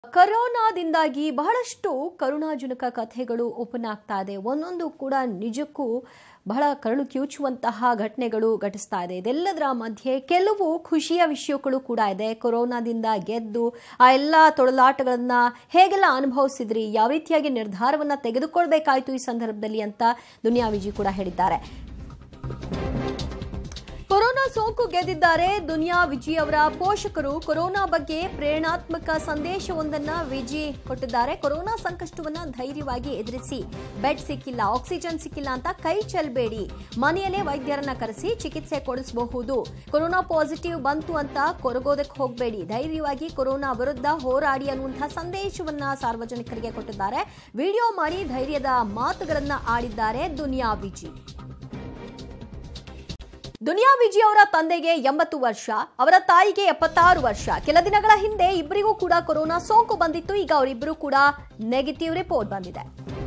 ಕರೋನಾದಿಂದಾಗಿ ಬಹಳಷ್ಟು ಕರುಣಾಜನಕ ಕಥೆಗಳು ಓಪನ್ ಆಗ್ತಾ ಇದೆ ಒಂದೊಂದು ಕೂಡ ನಿಜಕ್ಕೂ ಬಹಳ ಕರುಳು ಕಿವುಚುವಂತಹ ಘಟನೆಗಳು ಘಟಿಸ್ತಾ ಇದೆ ಇದೆಲ್ಲದರ ಮಧ್ಯೆ ಕೆಲವು ಖುಷಿಯ ವಿಷಯಗಳು ಕೂಡ ಇದೆ ಕೊರೋನಾದಿಂದ ಗೆದ್ದು ಆ ಎಲ್ಲ ತೊಳಲಾಟಗಳನ್ನ ಹೇಗೆಲ್ಲ ಅನುಭವಿಸಿದ್ರಿ ಯಾವ ರೀತಿಯಾಗಿ ನಿರ್ಧಾರವನ್ನ ತೆಗೆದುಕೊಳ್ಬೇಕಾಯ್ತು ಈ ಸಂದರ್ಭದಲ್ಲಿ ಅಂತ ದುನಿಯಾ ವಿಜಿ ಕೂಡ ಹೇಳಿದ್ದಾರೆ ಕೊರೋನಾ ಸೋಂಕು ಗೆದ್ದಿದ್ದಾರೆ ದುನಿಯಾ ವಿಜಿ ಅವರ ಪೋಷಕರು ಕೊರೋನಾ ಬಗ್ಗೆ ಪ್ರೇರಣಾತ್ಮಕ ಸಂದೇಶವೊಂದನ್ನ ವಿಜಿ ಕೊಟ್ಟಿದ್ದಾರೆ ಕೊರೋನಾ ಸಂಕಷ್ಟವನ್ನ ಧೈರ್ಯವಾಗಿ ಎದುರಿಸಿ ಬೆಡ್ ಸಿಕ್ಕಿಲ್ಲ ಆಕ್ಸಿಜನ್ ಸಿಕ್ಕಿಲ್ಲ ಅಂತ ಕೈ ಚೆಲ್ಬೇಡಿ ಮನೆಯಲ್ಲೇ ವೈದ್ಯರನ್ನ ಕರೆಸಿ ಚಿಕಿತ್ಸೆ ಕೊಡಿಸಬಹುದು ಕೊರೋನಾ ಪಾಸಿಟಿವ್ ಬಂತು ಅಂತ ಕೊರಗೋದಕ್ಕೆ ಹೋಗಬೇಡಿ ಧೈರ್ಯವಾಗಿ ಕೊರೋನಾ ವಿರುದ್ಧ ಹೋರಾಡಿ ಅನ್ನುವಂತಹ ಸಂದೇಶವನ್ನ ಸಾರ್ವಜನಿಕರಿಗೆ ಕೊಟ್ಟಿದ್ದಾರೆ ವಿಡಿಯೋ ಮಾಡಿ ಧೈರ್ಯದ ಮಾತುಗಳನ್ನ ಆಡಿದ್ದಾರೆ ದುನಿಯಾ ವಿಜಿ ದುನಿಯಾ ವಿಜಿ ಅವರ ತಂದೆಗೆ ಎಂಬತ್ತು ವರ್ಷ ಅವರ ತಾಯಿಗೆ ಎಪ್ಪತ್ತಾರು ವರ್ಷ ಕೆಲ ದಿನಗಳ ಹಿಂದೆ ಇಬ್ಬರಿಗೂ ಕೂಡ ಕೊರೋನಾ ಸೋಂಕು ಬಂದಿತ್ತು ಈಗ ಅವರಿಬ್ಬರು ಕೂಡ ನೆಗೆಟಿವ್ ರಿಪೋರ್ಟ್ ಬಂದಿದೆ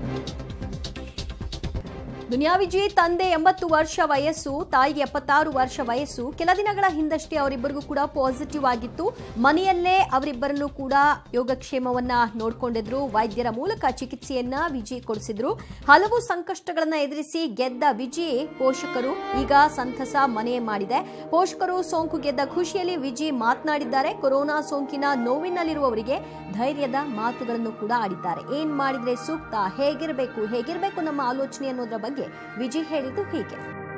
ದುನಿಯಾ ವಿಜಿ ತಂದೆ ಎಂಬತ್ತು ವರ್ಷ ವಯಸ್ಸು ತಾಯಿಗೆ ಎಪ್ಪತ್ತಾರು ವರ್ಷ ವಯಸ್ಸು ಕೆಲ ದಿನಗಳ ಹಿಂದಷ್ಟೇ ಅವರಿಬ್ಬರಿಗೂ ಕೂಡ ಪಾಸಿಟಿವ್ ಆಗಿತ್ತು ಮನೆಯಲ್ಲೇ ಅವರಿಬ್ಬರನ್ನು ಕೂಡ ಯೋಗಕ್ಷೇಮವನ್ನ ನೋಡ್ಕೊಂಡಿದ್ರು ವೈದ್ಯರ ಮೂಲಕ ಚಿಕಿತ್ಸೆಯನ್ನ ವಿಜಿ ಕೊಡಿಸಿದ್ರು ಹಲವು ಸಂಕಷ್ಟಗಳನ್ನ ಎದುರಿಸಿ ಗೆದ್ದ ವಿಜಿ ಪೋಷಕರು ಈಗ ಸಂತಸ ಮನೆ ಮಾಡಿದೆ ಪೋಷಕರು ಸೋಂಕು ಗೆದ್ದ ಖುಷಿಯಲ್ಲಿ ವಿಜಿ ಮಾತನಾಡಿದ್ದಾರೆ ಕೊರೋನಾ ಸೋಂಕಿನ ನೋವಿನಲ್ಲಿರುವವರಿಗೆ ಧೈರ್ಯದ ಮಾತುಗಳನ್ನು ಕೂಡ ಆಡಿದ್ದಾರೆ ಏನ್ ಮಾಡಿದ್ರೆ ಸೂಕ್ತ ಹೇಗಿರಬೇಕು ಹೇಗಿರಬೇಕು ನಮ್ಮ ಆಲೋಚನೆ ಅನ್ನೋದ್ರ ಬಗ್ಗೆ ವಿಜಿ ಹೇಳಿದ್ದು ಹೀಗೆ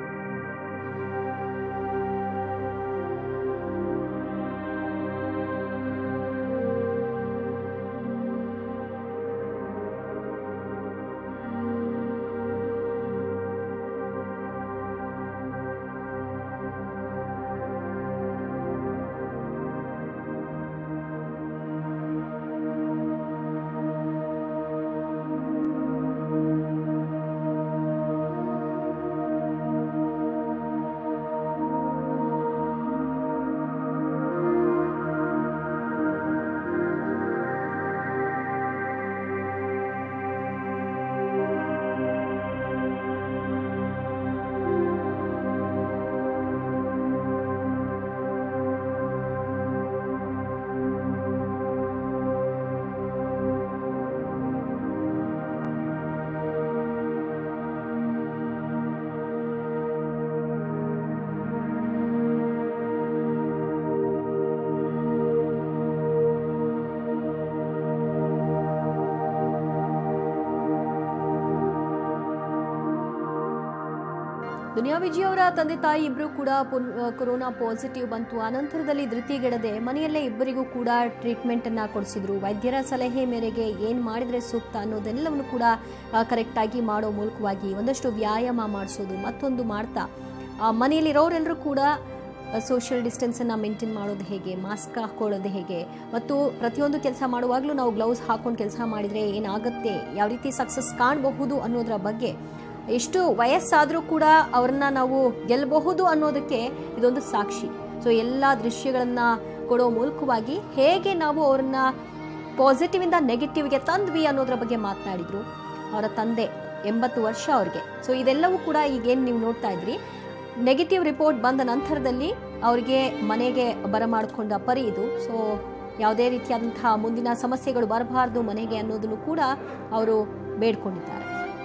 ದುನಿಯಾ ವಿಜಿ ಅವರ ತಂದೆ ತಾಯಿ ಇಬ್ಬರು ಕೂಡ ಪುನ್- ಆ, ಕೊರೋನಾ ಪಾಸಿಟಿವ್ ಬಂತು ಅನಂತರದಲ್ಲಿ ಧೃತಿಗೆಡದೆ ಮನೆಯಲ್ಲೇ ಇಬ್ಬರಿಗೂ ಕೂಡ ಟ್ರೀಟ್ಮೆಂಟ್ ಅನ್ನ ಕೊಡಿಸಿದ್ರು ವೈದ್ಯರ ಸಲಹೆ ಮೇರೆಗೆ ಏನ್ ಮಾಡಿದ್ರೆ ಸೂಕ್ತ ಅನ್ನೋದೆಲ್ಲವನ್ನು ಕೂಡ ಕರೆಕ್ಟ್ ಆಗಿ ಮಾಡೋ ಮೂಲಕವಾಗಿ ಒಂದಷ್ಟು ವ್ಯಾಯಾಮ ಮಾಡಿಸೋದು ಮತ್ತೊಂದು ಮಾಡ್ತಾ ಆ, ಮನೆಯಲ್ಲಿರೋರೆಲ್ಲರೂ ಕೂಡ ಸೋಷಿಯಲ್ ಡಿಸ್ಟೆನ್ಸ್ ಅನ್ನ ಮೇಂಟೈನ್ ಮಾಡೋದು ಹೇಗೆ ಮಾಸ್ಕ್ ಹಾಕೊಳ್ಳೋದು ಹೇಗೆ ಮತ್ತು ಪ್ರತಿಯೊಂದು ಕೆಲಸ ಮಾಡುವಾಗಲೂ ನಾವು ಗ್ಲೌಸ್ ಹಾಕೊಂಡು ಕೆಲಸ ಮಾಡಿದ್ರೆ ಏನಾಗುತ್ತೆ ಯಾವ ರೀತಿ ಸಕ್ಸಸ್ ಕಾಣಬಹುದು ಅನ್ನೋದ್ರ ಬಗ್ಗೆ ಎಷ್ಟು ವಯಸ್ಸಾದರೂ ಕೂಡ ಅವ್ರನ್ನ ನಾವು ಗೆಲ್ಲಬಹುದು ಅನ್ನೋದಕ್ಕೆ ಇದೊಂದು ಸಾಕ್ಷಿ ಸೊ ಎಲ್ಲ ದೃಶ್ಯಗಳನ್ನ ಕೊಡೋ ಮೂಲಕವಾಗಿ ಹೇಗೆ ನಾವು ಅವ್ರನ್ನ ಪಾಸಿಟಿವ್ ಇಂದ ನೆಗೆಟಿವ್ಗೆ ತಂದ್ವಿ ಅನ್ನೋದ್ರ ಬಗ್ಗೆ ಮಾತನಾಡಿದ್ರು ಅವರ ತಂದೆ ಎಂಬತ್ತು ವರ್ಷ ಅವ್ರಿಗೆ ಸೊ ಇದೆಲ್ಲವೂ ಕೂಡ ಈಗೇನು ನೀವು ನೋಡ್ತಾ ಇದ್ರಿ ನೆಗೆಟಿವ್ ರಿಪೋರ್ಟ್ ಬಂದ ನಂತರದಲ್ಲಿ ಅವರಿಗೆ ಮನೆಗೆ ಬರಮಾಡಿಕೊಂಡ ಪರಿ ಇದು ಸೊ ಯಾವುದೇ ರೀತಿಯಾದಂತಹ ಮುಂದಿನ ಸಮಸ್ಯೆಗಳು ಬರಬಾರ್ದು ಮನೆಗೆ ಅನ್ನೋದನ್ನು ಕೂಡ ಅವರು ಬೇಡ್ಕೊಂಡಿದ್ದಾರೆ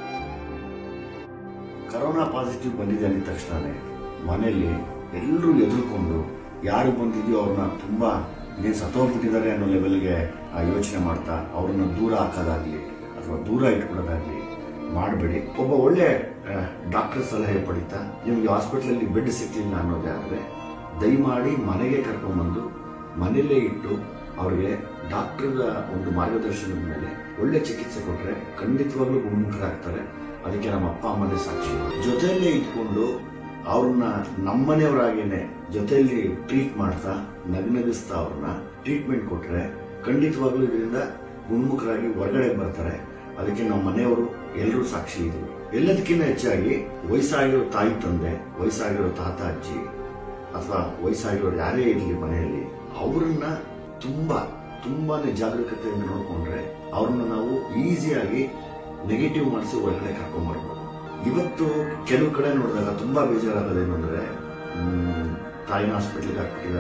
ಕರೋನಾ ಪಾಸಿಟಿವ್ ಬಂದಿದೆ ಅಂದ ತಕ್ಷಣನೇ ಮನೆಯಲ್ಲಿ ಎಲ್ಲರೂ ಎದುರುಕೊಂಡು ಯಾರು ಬಂದಿದೆಯೋ ಅವ್ರನ್ನ ತುಂಬಾ ಇನ್ನೇನು ಸತ್ತೋಗ್ಬಿಟ್ಟಿದ್ದಾರೆ ಅನ್ನೋ ಲೆವೆಲ್ಗೆ ಯೋಚನೆ ಮಾಡ್ತಾ ಅವ್ರನ್ನ ದೂರ ಹಾಕೋದಾಗ್ಲಿ ಅಥವಾ ದೂರ ಇಟ್ಕೊಡೋದಾಗ್ಲಿ ಮಾಡಬೇಡಿ ಒಬ್ಬ ಒಳ್ಳೆ ಡಾಕ್ಟರ್ ಸಲಹೆ ಪಡಿತಾ ನಿಮ್ಗೆ ಹಾಸ್ಪಿಟ್ಲಲ್ಲಿ ಬೆಡ್ ಸಿಕ್ಲಿಲ್ಲ ಅನ್ನೋದಾದ್ರೆ ದಯಮಾಡಿ ಮನೆಗೆ ಕರ್ಕೊಂಡ್ಬಂದು ಮನೆಯಲ್ಲೇ ಇಟ್ಟು ಅವ್ರಿಗೆ ಡಾಕ್ಟರ್ ಒಂದು ಮಾರ್ಗದರ್ಶನದ ಮೇಲೆ ಒಳ್ಳೆ ಚಿಕಿತ್ಸೆ ಕೊಟ್ರೆ ಖಂಡಿತವಾಗ್ಲೂ ಗುಣಮುಖರಾಗ್ತಾರೆ ಅದಕ್ಕೆ ನಮ್ಮ ಅಪ್ಪ ಅಮ್ಮನೇ ಸಾಕ್ಷಿ ಜೊತೆಯಲ್ಲೇ ಇಟ್ಕೊಂಡು ಅವ್ರನ್ನ ನಮ್ಮನೆಯವರಾಗೇನೆ ಜೊತೆಯಲ್ಲಿ ಟ್ರೀಟ್ ಮಾಡ್ತಾ ನಗ್ನಗಿಸ್ತಾ ಅವ್ರನ್ನ ಟ್ರೀಟ್ಮೆಂಟ್ ಕೊಟ್ರೆ ಖಂಡಿತವಾಗ್ಲೂ ಇದರಿಂದ ಗುಣಮುಖರಾಗಿ ಹೊರಗಡೆ ಬರ್ತಾರೆ ಅದಕ್ಕೆ ನಮ್ಮ ಮನೆಯವರು ಎಲ್ಲರೂ ಸಾಕ್ಷಿ ಇದ್ವಿ ಎಲ್ಲದಕ್ಕಿಂತ ಹೆಚ್ಚಾಗಿ ವಯಸ್ಸಾಗಿರೋ ತಾಯಿ ತಂದೆ ವಯಸ್ಸಾಗಿರೋ ತಾತ ಅಜ್ಜಿ ಅಥವಾ ವಯಸ್ಸಾಗಿರೋರು ಯಾರೇ ಇರಲಿ ಮನೆಯಲ್ಲಿ ಅವ್ರನ್ನ ತುಂಬಾ ತುಂಬಾನೇ ಜಾಗರೂಕತೆಯಿಂದ ನೋಡ್ಕೊಂಡ್ರೆ ಅವ್ರನ್ನ ನಾವು ಈಸಿಯಾಗಿ ನೆಗೆಟಿವ್ ಮಾಡಿಸಿ ಹೊರಗಡೆ ಕರ್ಕೊಂಡ್ ಬರ್ಬೋದು ಇವತ್ತು ಕೆಲವು ಕಡೆ ನೋಡಿದಾಗ ತುಂಬಾ ಬೇಜಾರಾಗೋದೇನು ಅಂದ್ರೆ ಹ್ಮ್, ತಾಯಿನ ಹಾಸ್ಪಿಟ್ಲಿಗೆ ಹಾಕ್ಬಿಟ್ಟಿದ್ದಾರೆ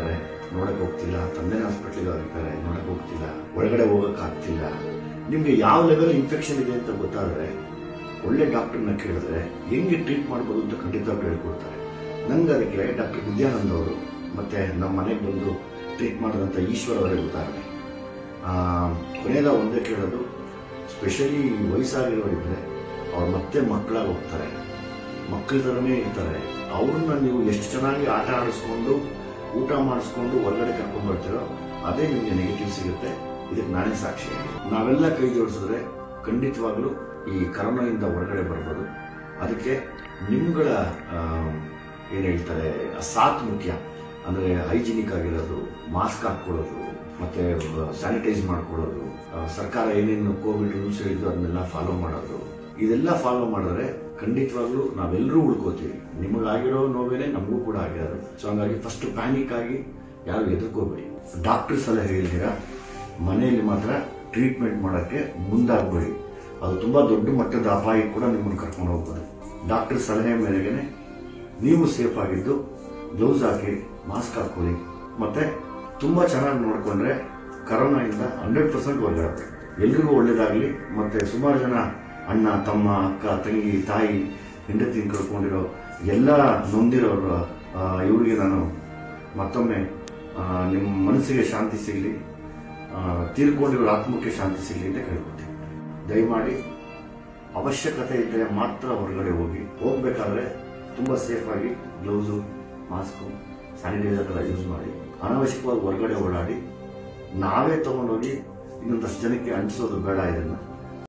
ನೋಡಕ್ ಹೋಗ್ತಿಲ್ಲ ತಂದೆನ ಹಾಸ್ಪಿಟ್ಲಿಗೆ ಇರ್ತಾರೆ ನೋಡಕ್ ಹೋಗ್ತಿಲ್ಲ ಒಳಗಡೆ ಹೋಗಕ್ ಆಗ್ತಿಲ್ಲ ನಿಮ್ಗೆ ಯಾವ ಲೆವೆಲ್ ಇನ್ಫೆಕ್ಷನ್ ಇದೆ ಅಂತ ಗೊತ್ತಾದ್ರೆ ಒಳ್ಳೆ ಡಾಕ್ಟರ್ನ ಕೇಳಿದ್ರೆ ಹೆಂಗೆ ಟ್ರೀಟ್ ಮಾಡ್ಬೋದು ಅಂತ ಖಂಡಿತವಾಗಿ ಹೇಳ್ಕೊಡ್ತಾರೆ ನಂಗೆ ಅದಕ್ಕೆ ಡಾಕ್ಟರ್ ವಿದ್ಯಾನಂದ್ ಅವರು ಮತ್ತೆ ನಮ್ಮ ಮನೆಗೆ ಬಂದು ಟ್ರೀಟ್ ಮಾಡಿದಂಥ ಈಶ್ವರ್ ಅವರೇ ಉದಾಹರಣೆ ಆ, ಕೊನೆಯದ ಒಂದೇ ಕೇಳೋದು ಸ್ಪೆಷಲಿ ವಯಸ್ಸಾಗಿರೋರಿದ್ರೆ ಅವ್ರು ಮತ್ತೆ ಮಕ್ಕಳಾಗಿ ಹೋಗ್ತಾರೆ ಮಕ್ಕಳ ಥರನೇ ಇರ್ತಾರೆ ಅವ್ರನ್ನ ನೀವು ಎಷ್ಟು ಚೆನ್ನಾಗಿ ಆಟ ಆಡಿಸ್ಕೊಂಡು ಊಟ ಮಾಡಿಸ್ಕೊಂಡು ಹೊರಗಡೆ ಕರ್ಕೊಂಡು ಬರ್ತೀರೋ ಅದೇ ನಿಮಗೆ ನೆಗೆಟಿವ್ ಸಿಗುತ್ತೆ ಇದಕ್ಕೆ ನಾನೇ ಸಾಕ್ಷಿ ನಾವೆಲ್ಲ ಕೈ ಜೋಡಿಸಿದ್ರೆ ಖಂಡಿತವಾಗ್ಲೂ ಈ ಕರೋನಾದಿಂದ ಹೊರಗಡೆ ಬರ್ಬೋದು ಅದಕ್ಕೆ ನಿಮ್ಗಳ ಏನು ಹೇಳ್ತಾರೆ ಸಾಥ್ ಮುಖ್ಯ ಅಂದರೆ ಹೈಜಿನಿಕ್ ಆಗಿರೋದು ಮಾಸ್ಕ್ ಹಾಕ್ಕೊಳ್ಳೋದು ಮತ್ತೆ ಸ್ಯಾನಿಟೈಸ್ ಮಾಡ್ಕೊಳ್ಳೋದು ಆ, ಸರ್ಕಾರ ಏನೇನು ಕೋವಿಡ್ ರೂಲ್ಸ್ ಹೇಳಿದ್ರು ಅದನ್ನೆಲ್ಲ ಫಾಲೋ ಮಾಡೋದು ಇದೆಲ್ಲ ಫಾಲೋ ಮಾಡಿದ್ರೆ ಖಂಡಿತವಾಗ್ಲೂ ನಾವೆಲ್ಲರೂ ಉಳ್ಕೋತೀವಿ ನಿಮಗಾಗಿರೋ ನೋವೇನೆ ನಮಗೂ ಕೂಡ ಆಗಿರೋದು ಸೊ ಹಂಗಾಗಿ ಫಸ್ಟ್ ಪ್ಯಾನಿಕ್ ಆಗಿ ಯಾರು ಎದುರ್ಕೋಬೇಡಿ ಡಾಕ್ಟರ್ ಸಲಹೆ ಹೇಳಿದಿರ ಮನೆಯಲ್ಲಿ ಮಾತ್ರ ಟ್ರೀಟ್ಮೆಂಟ್ ಮಾಡೋಕ್ಕೆ ಮುಂದಾಗಬೇಡಿ ಅದು ತುಂಬಾ ದೊಡ್ಡ ಮಟ್ಟದ ಅಪಾಯಕ್ಕೆ ಕೂಡ ನಿಮ್ಮನ್ನು ಕರ್ಕೊಂಡು ಹೋಗ್ಬೋದು ಡಾಕ್ಟರ್ ಸಲಹೆ ಮೇರೆಗೆ ನೀವು ಸೇಫ್ ಆಗಿದ್ದು ಗ್ಲೌಸ್ ಹಾಕಿ ಮಾಸ್ಕ್ ಹಾಕೊಳ್ಳಿ ಮತ್ತೆ ತುಂಬಾ ಚೆನ್ನಾಗಿ ನೋಡ್ಕೊಂಡ್ರೆ ಕರೋನಾಯಿಂದ ಹಂಡ್ರೆಡ್ ಪರ್ಸೆಂಟ್ ಹೊರಗಡೆ ಎಲ್ರಿಗೂ ಒಳ್ಳೇದಾಗ್ಲಿ ಮತ್ತೆ ಸುಮಾರು ಜನ ಅಣ್ಣ ತಮ್ಮ ಅಕ್ಕ ತಂಗಿ ತಾಯಿ ಹೆಂಡತಿ ಕಳ್ಕೊಂಡಿರೋ ಎಲ್ಲ ನೊಂದಿರೋರು ಆ, ಇವ್ರಿಗೆ ನಾನು ಮತ್ತೊಮ್ಮೆ ಆ, ನಿಮ್ಮ ಮನಸ್ಸಿಗೆ ಶಾಂತಿ ಸಿಗಲಿ ತೀರ್ಕೊಂಡಿರೋ ಆತ್ಮಕ್ಕೆ ಶಾಂತಿ ಸಿಗಲಿ ಅಂತ ಕೇಳ್ಕೊತೀನಿ ದಯಮಾಡಿ ಅವಶ್ಯಕತೆ ಇದ್ದರೆ ಮಾತ್ರ ಹೊರಗಡೆ ಹೋಗಿ ಹೋಗ್ಬೇಕಾದ್ರೆ ತುಂಬಾ ಸೇಫ್ ಆಗಿ ಗ್ಲೌಸು ಮಾಸ್ಕು ಸ್ಯಾನಿಟೈಸರ್ ಎಲ್ಲ ಯೂಸ್ ಮಾಡಿ ಅನಾವಶ್ಯಕವಾಗಿ ಹೊರಗಡೆ ಓಡಾಡಿ ನಾವೇ ತಗೊಂಡೋಗಿ ಇನ್ನೊಂದಷ್ಟು ಜನಕ್ಕೆ ಅಂಟಿಸೋದು ಬೇಡ ಇದನ್ನ